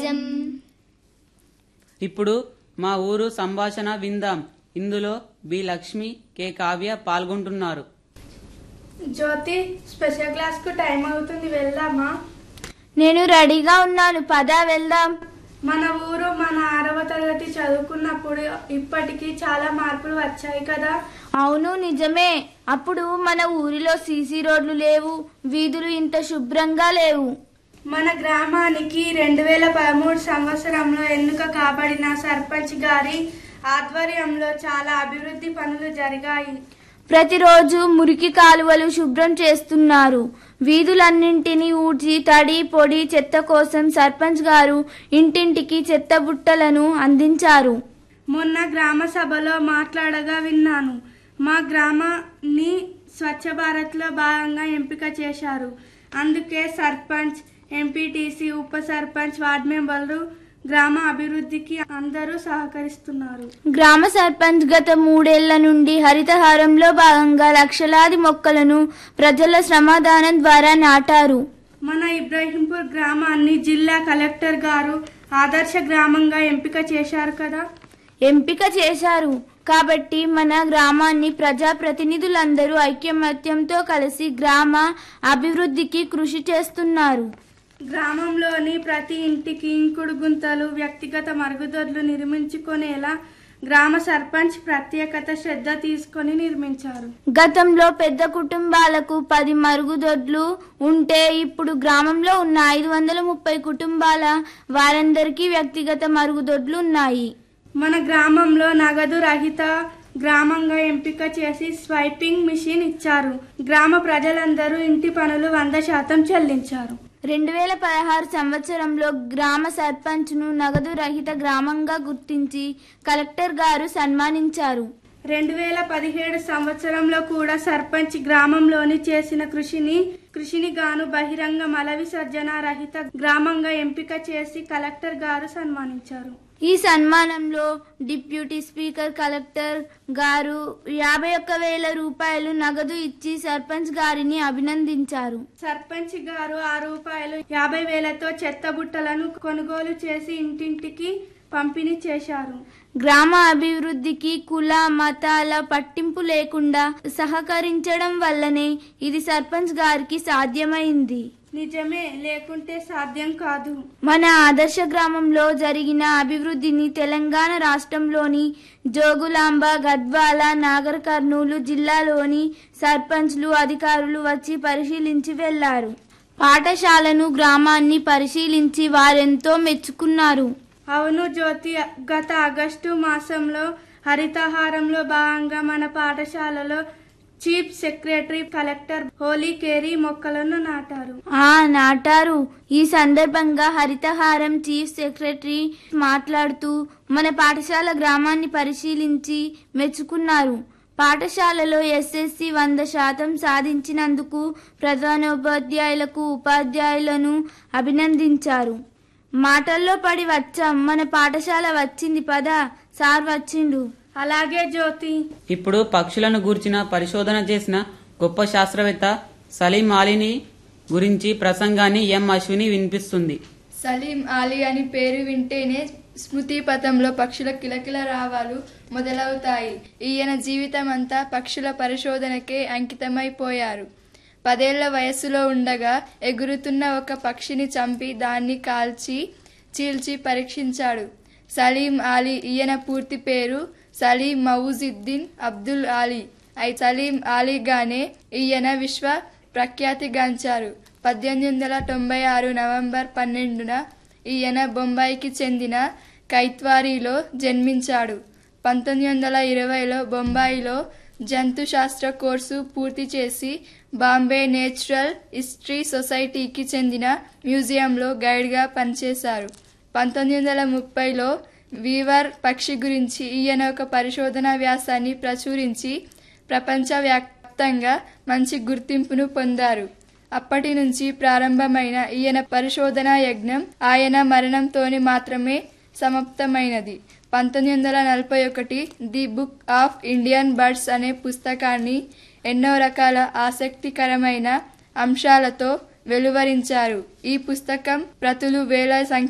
నిజం ఇప్పుడు మా ఊరు సంభాషణ విందాం ఇందులో బి లక్ష్మి కె కావ్య పాల్గొంటున్నారు జ్యోతి స్పెషల్ క్లాస్ కు టైం అవుతుంది వెళ్దామా నేను రెడీగా ఉన్నాను పద వెళ్దాం మన ఊరు మన ఆరవ తరగతి చదువుకున్నప్పుడు ఇప్పటికి చాలా మార్పులు వచ్చాయి కదా అవును నిజమే అప్పుడు మన ఊరిలో సీసీ రోడ్లు లేవు వీధులు ఇంత శుభ్రంగా లేవు మన గ్రామానికి రెండు వేల పదమూడు సంవత్సరంలో ఎన్నిక కాబడిన సర్పంచ్ గారి ఆధ్వర్యంలో చాలా అభివృద్ధి పనులు జరిగాయి ప్రతిరోజు మురికి కాలువలు శుభ్రం చేస్తున్నారు వీధులన్నింటినీ ఊడ్చి తడి పొడి చెత్త కోసం సర్పంచ్ గారు ఇంటింటికి చెత్త బుట్టలను అందించారు మొన్న గ్రామ సభలో మాట్లాడగా విన్నాను మా గ్రామాన్ని స్వచ్ఛ భారత్లో భాగంగా ఎంపిక చేశారు అందుకే సర్పంచ్ ఎంపీటీసీ ఉప సర్పంచ్ వార్డు మెంబర్లు గ్రామ అభివృద్ధికి అందరూ సహకరిస్తున్నారు గ్రామ సర్పంచ్ గత మూడేళ్ల నుండి హరితహారంలో భాగంగా లక్షలాది మొక్కలను ప్రజల శ్రమదానం ద్వారా నాటారు మన ఇబ్రాహీంపూర్ గ్రామాన్ని జిల్లా కలెక్టర్ గారు ఆదర్శ గ్రామంగా ఎంపిక చేశారు కదా ఎంపిక చేశారు కాబట్టి మన గ్రామాన్ని ప్రజాప్రతినిధులందరూ ఐక్యమత్యంతో కలిసి గ్రామ అభివృద్ధికి కృషి చేస్తున్నారు గ్రామంలోని ప్రతి ఇంటికి ఇంకుడు గుంతలు వ్యక్తిగత మరుగుదొడ్లు నిర్మించుకునేలా గ్రామ సర్పంచ్ ప్రత్యేకత శ్రద్ధ తీసుకొని నిర్మించారు గతంలో పెద్ద కుటుంబాలకు పది మరుగుదొడ్లు ఉంటే ఇప్పుడు గ్రామంలో ఉన్న ఐదు వందల ముప్పై కుటుంబాల వారందరికీ వ్యక్తిగత మరుగుదొడ్లు ఉన్నాయి మన గ్రామంలో నగదు రహిత గ్రామంగా ఎంపిక చేసి స్వైపింగ్ మిషన్ ఇచ్చారు గ్రామ ప్రజలందరూ ఇంటి పనులు వంద శాతం చెల్లించారు రెండు వేల పదహారు సంవత్సరంలో గ్రామ సర్పంచ్ను నగదు రహిత గ్రామంగా గుర్తించి కలెక్టర్ గారు సన్మానించారు రెండు వేల పదిహేడు సంవత్సరంలో కూడా సర్పంచ్ గ్రామంలోని చేసిన కృషిని కృషిని గాను బహిరంగ మల విసర్జన రహిత గ్రామంగా ఎంపిక చేసి కలెక్టర్ గారు సన్మానించారు ఈ సన్మానంలో డిప్యూటీ స్పీకర్ కలెక్టర్ గారు యాభై ఒక్క వేల రూపాయలు నగదు ఇచ్చి సర్పంచ్ గారిని అభినందించారు సర్పంచ్ గారు ఆ రూపాయలు యాభై వేలతో చెత్త బుట్టలను కొనుగోలు చేసి ఇంటింటికి పంపిణీ చేశారు గ్రామ అభివృద్ధికి కుల మతాల పట్టింపు లేకుండా సహకరించడం వల్లనే ఇది సర్పంచ్ గారికి సాధ్యమైంది నిజమే లేకుంటే సాధ్యం కాదు మన ఆదర్శ గ్రామంలో జరిగిన అభివృద్ధిని తెలంగాణ రాష్ట్రంలోని జోగులాంబ గద్వాల నాగర్ కర్నూలు జిల్లాలోని సర్పంచ్లు అధికారులు వచ్చి పరిశీలించి వెళ్లారు పాఠశాలను గ్రామాన్ని పరిశీలించి వారెంతో మెచ్చుకున్నారు అవును జ్యోతి గత ఆగస్టు మాసంలో హరితహారంలో భాగంగా మన పాఠశాలలో చీఫ్ సెక్రటరీ కలెక్టర్ హోలీ కేరీ మొక్కలను నాటారు ఆ నాటారు ఈ సందర్భంగా హరితహారం చీఫ్ సెక్రటరీ మాట్లాడుతూ మన పాఠశాల గ్రామాన్ని పరిశీలించి మెచ్చుకున్నారు పాఠశాలలో ఎస్ఎస్సి వంద శాతం సాధించినందుకు ప్రధానోపాధ్యాయులకు ఉపాధ్యాయులను అభినందించారు మాటల్లో పడి వచ్చాం మన పాఠశాల వచ్చింది పదా సార్ వచ్చిండు అలాగే జ్యోతి ఇప్పుడు పక్షులను గూర్చిన పరిశోధన చేసిన గొప్ప శాస్త్రవేత్త సలీం అలీని గురించి ప్రసంగాన్ని ఎం అశ్విని వినిపిస్తుంది సలీం ఆలీ అని పేరు వింటేనే స్మృతి పథంలో పక్షుల కిలకిల రావాలు మొదలవుతాయి ఈయన జీవితం అంతా పక్షుల పరిశోధనకే అంకితమైపోయారు పదేళ్ల వయస్సులో ఉండగా ఎగురుతున్న ఒక పక్షిని చంపి దాన్ని కాల్చి చీల్చి పరీక్షించాడు సలీం ఆలీ ఈయన పూర్తి పేరు సలీం మౌజుద్దీన్ అబ్దుల్ ఆలీ అయి సలీం ఆలీగానే ఈయన విశ్వ ప్రఖ్యాతిగాంచారు పద్దెనిమిది వందల తొంభై ఆరు నవంబర్ పన్నెండున ఈయన బొంబాయికి చెందిన కైత్వారీలో జన్మించాడు పంతొమ్మిది వందల ఇరవైలో బొంబాయిలో జంతు శాస్త్ర కోర్సు పూర్తి చేసి బాంబే నేచురల్ హిస్టరీ సొసైటీకి చెందిన మ్యూజియంలో గైడ్గా పనిచేశారు పంతొమ్మిది వందల ముప్పైలో వీవర్ పక్షి గురించి ఈయన ఒక పరిశోధనా వ్యాసాన్ని ప్రచురించి ప్రపంచవ్యాప్తంగా మంచి గుర్తింపును పొందారు అప్పటి నుంచి ప్రారంభమైన ఈయన పరిశోధనా యజ్ఞం ఆయన మరణంతోనే మాత్రమే సమాప్తమైనది పంతొమ్మిది వందల నలభై ఒకటి the book of Indian birds అనే పుస్తకాన్ని ఎన్నో రకాల ఆసక్తికరమైన అంశాలతో వెలువరించారు ఈ పుస్తకం ప్రతులు వేల సంఖ్య